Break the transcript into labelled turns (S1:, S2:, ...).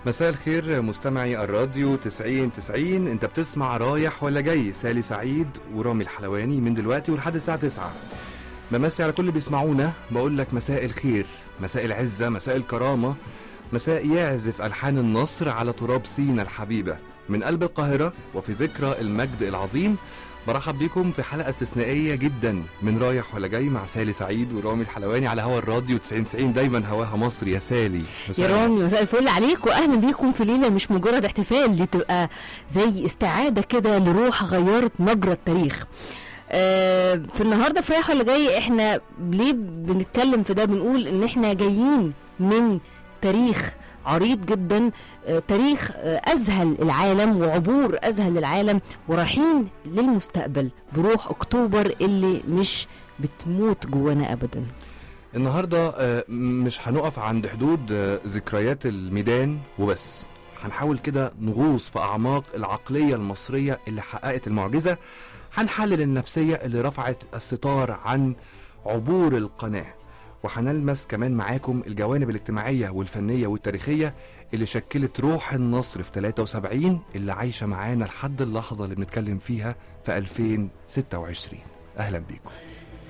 S1: مساء الخير مستمعي الراديو 90 90 انت بتسمع رايح ولا جاي سالي سعيد ورامي الحلواني من دلوقتي ولحد الساعة 9 بمسي على كل اللي بيسمعونا بقول لك مساء الخير مساء العزة مساء الكرامة مساء يعزف ألحان النصر على تراب سينا الحبيبة من قلب القاهرة وفي ذكرى المجد العظيم برحب بيكم في حلقة استثنائية جدا من رايح ولا جاي مع سالي سعيد ورامي الحلواني على هوا الراديو 90 90 دايما هواها مصر يا سالي
S2: يا
S1: مساء
S2: رامي
S1: النصر.
S2: مساء الفل عليك واهلا بيكم في ليله مش مجرد احتفال دي تبقى زي استعاده كده لروح غيرت مجرى التاريخ آه في النهارده في رايح ولا جاي احنا ليه بنتكلم في ده بنقول ان احنا جايين من تاريخ عريض جدا آه تاريخ آه اذهل العالم وعبور اذهل العالم ورايحين للمستقبل بروح اكتوبر اللي مش بتموت جوانا ابدا
S1: النهارده آه، مش هنقف عند حدود آه، ذكريات الميدان وبس هنحاول كده نغوص في اعماق العقليه المصريه اللي حققت المعجزه هنحلل النفسيه اللي رفعت الستار عن عبور القناه وهنلمس كمان معاكم الجوانب الاجتماعيه والفنيه والتاريخيه اللي شكلت روح النصر في 73 اللي عايشه معانا لحد اللحظه اللي بنتكلم فيها في 2026 اهلا بيكم